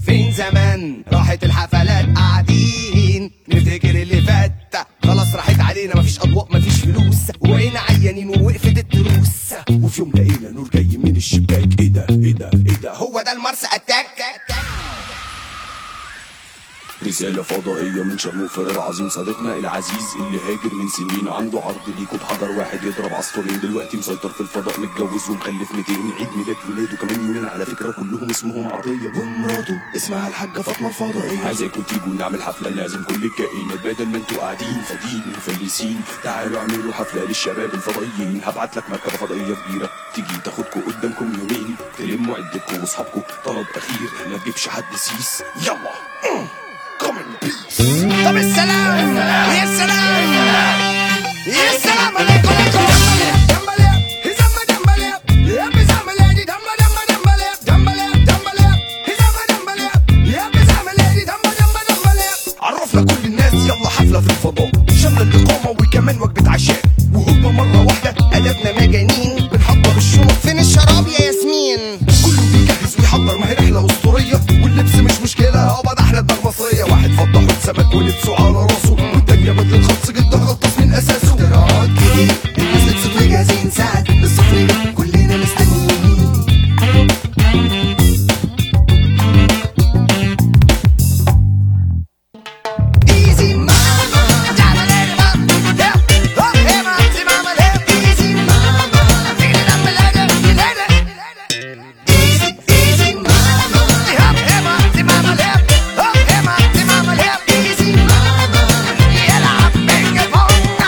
فين زمان راحت الحفلات قاعدين نفتكر اللي فات خلاص راحت علينا مفيش اضواء مفيش فلوس وبقينا عيانين ووقفت الدروس وفي يوم لقينا نور جاي من الشباك ايه ده ايه ده ايه ده هو ده المارس اتاك رسالة فضائية من شرموفر العظيم صديقنا العزيز اللي هاجر من سنين عنده عرض ليكوا بحجر واحد يضرب عصفورين دلوقتي مسيطر في الفضاء متجوز ومخلف 200 عيد ميلاد ولاده كمان يومين على فكرة كلهم اسمهم عطية ومراته اسمها الحاجة فاطمة الفضائية عايزاكم تيجوا نعمل حفلة لازم كل الكائنات بدل ما انتوا قاعدين فاضيين مفلسين تعالوا اعملوا حفلة للشباب الفضائيين هبعت لك مركبة فضائية كبيرة تيجي تاخدكوا قدامكم يومين تلموا عدتكم واصحابكم طلب اخير ما تجيبش حد سيس يلا كومن بيس طب السلام يا سلام يا سلام عليكم عليكم دمبلي هزم دمبلي يا بزملي دي دمبلي دمبلي دمبلي دمبلي هزم دمبلي يا بزملي دي دمبلي دمبلي عرفنا كل الناس يلا حفلة في الفضاء شمل الإقامة وكمان وجبة عشاء وهوبا مرة واحدة قلبنا مجانين بنحضر الشنط فين الشراب يا ياسمين كله بيجهز ويحضر ما هي رحلة أسطورية واللبس مش مشكلة هو ده أحلى دماغ مصرية واحد فضى حوت سمك ولبسه على راسه والتانية بدلة خلص جدا غطس من أساسه اختراعات جديد الناس لبست وجاهزين ساعة الصفرية كلنا مستنيين Easy mama, yeah. Oh, hey, mama, see mama, yeah. Easy mama, take it up, lady, lady. Easy, easy mama, yeah. Hey, mama, see mama, yeah. Oh, hey, mama, see mama, yeah. Easy mama, يلعب بينج بونج.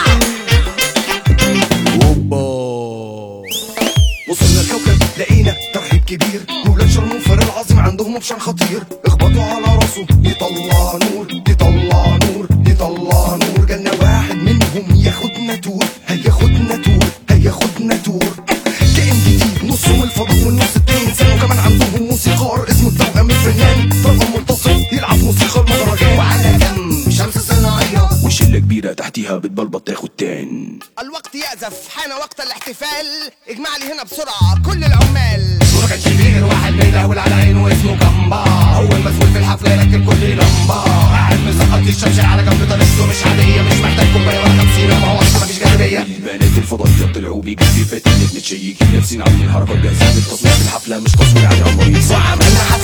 اوبا وصلنا الكوكب لقينا ترحيب كبير ولاد شرموفر العظيم عندهم اوبشن خطير اخبطوا على راسه يطلع نور يطلع نور يطلع نور جالنا واحد منهم ياخدنا تور هياخدنا تور هياخدنا تور كائن جديد نصه من الفضاء والنص التاني سنة وكمان عندهم موسيقار اسمه التوأم الفنان طاقم منتصر يلعب موسيقى المهرجان وعلى جنب شمس صناعية وشلة كبيرة تحتيها بتبلبط تاخد تان الوقت يأزف حان وقت الاحتفال اجمع لي هنا بسرعة كل العمال ما كانش فيه غير واحد بيدهول على عينه اسمه كامبا هو المسؤول في الحفلة يركب كل لمبة قاعد مسقط لي الشمشة على جنب طريقته مش عادية مش محتاج كوباية ولا خمسين ما هو أصلا مفيش جاذبية البنات الفضائية طلعوا بجد فاتنة متشيكين لابسين عاملين حركات جاهزين للتصوير في الحفلة مش تصوير على مريض وعملنا